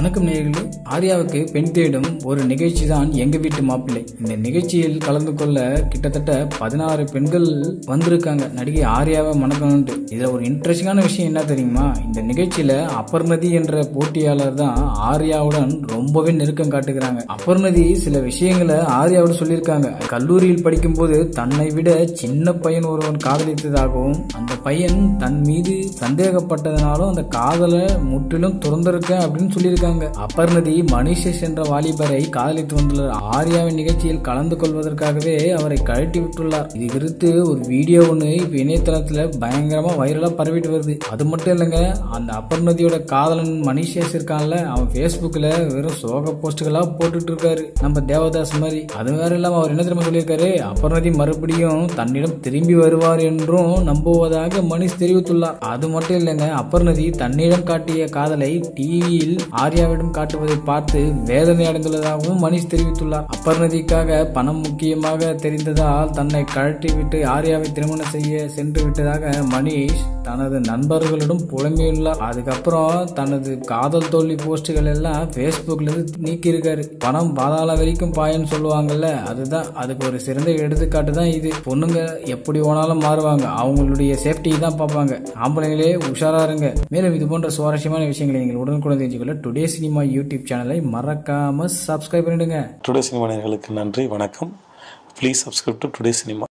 வணக்கம் நேயர்களே ஆர்யாவுக்கு பெண் தேடும் ஒரு நிகழ்ச்சி தான் எங்க வீட்டு மாப்பிள்ளை இந்த நிகழ்ச்சியில் கலந்து கொள்ள கிட்டத்தட்ட பதினாறு பெண்கள் வந்திருக்காங்க நடிகை ஆர்யாவை மணக்கணும்ட்டு இதுல ஒரு இன்ட்ரெஸ்டிங்கான விஷயம் என்ன தெரியுமா இந்த நிகழ்ச்சியில அபர்ணதி என்ற போட்டியாளர் தான் ஆர்யாவுடன் ரொம்பவே நெருக்கம் காட்டுகிறாங்க அபர்ணதி சில விஷயங்களை ஆர்யாவோட சொல்லியிருக்காங்க கல்லூரியில் படிக்கும்போது தன்னை விட சின்ன பையன் ஒருவன் காதலித்ததாகவும் அந்த பையன் தன் மீது சந்தேகப்பட்டதனாலும் அந்த காதலை முற்றிலும் துறந்திருக்கேன் அப்படின்னு சொல்லியிருக்காங்க அபர்ணதி மணிஷேஷ் என்ற வாலிபரை காதலித்து வந்துள்ளார் ஆர்யாவின் நிகழ்ச்சியில் கலந்து கொள்வதற்காகவே அவரை கழட்டி விட்டுள்ளார் இது குறித்து ஒரு வீடியோ ஒன்று இப்ப இணையதளத்துல பயங்கரமா வைரலா பரவிட்டு வருது அது மட்டும் இல்லைங்க அந்த அபர்ணதியோட காதலன் மணிஷேஷ் இருக்கான்ல அவன் Facebookல வெறும் சோக போஸ்டுகளா போட்டுட்டு இருக்காரு நம்ம தேவதாஸ் மாதிரி அது வேற இல்லாம அவர் என்ன தெரியுமா சொல்லியிருக்காரு அபர்ணதி மறுபடியும் தன்னிடம் திரும்பி வருவார் என்றும் நம்புவதாக மணிஷ் தெரிவித்துள்ளார் அது மட்டும் இல்லைங்க அபர்ணதி தன்னிடம் காட்டிய காதலை டிவியில் ஆர்யாவிடம் காட்டுவதை பார்த்து வேதனை அடைந்துள்ளதாகவும் மணிஷ் தெரிவித்துள்ளார் அபர்ணதிக்காக பணம் முக்கியமாக தெரிந்ததால் தன்னை கழட்டி விட்டு ஆர்யாவை திருமணம் செய்ய சென்று விட்டதாக மணிஷ் தனது நண்பர்களிடம் புலம்பியுள்ளார் அதுக்கப்புறம் தனது காதல் தோல்வி போஸ்டுகள் எல்லாம் Facebookல இருந்து நீக்கி இருக்காரு பணம் பாதாள வரைக்கும் பாயன்னு சொல்லுவாங்கல்ல அதுதான் அதுக்கு ஒரு சிறந்த எடுத்துக்காட்டு தான் இது பொண்ணுங்க எப்படி வேணாலும் மாறுவாங்க அவங்களுடைய சேஃப்டி தான் பார்ப்பாங்க ஆம்பளைங்களே உஷாரா இருங்க மேலும் இது போன்ற சுவாரஸ்யமான விஷயங்களை நீங்கள் உடனுக்குடன் தெரிஞ்சுக்கொள்ள டுடே சினிமா யூடியூப் சேனலை மறக்காம சப்ஸ்கிரைப் பண்ணிடுங்க டுடே சினிமா நேயர்களுக்கு நன்றி வணக்கம் please subscribe to today cinema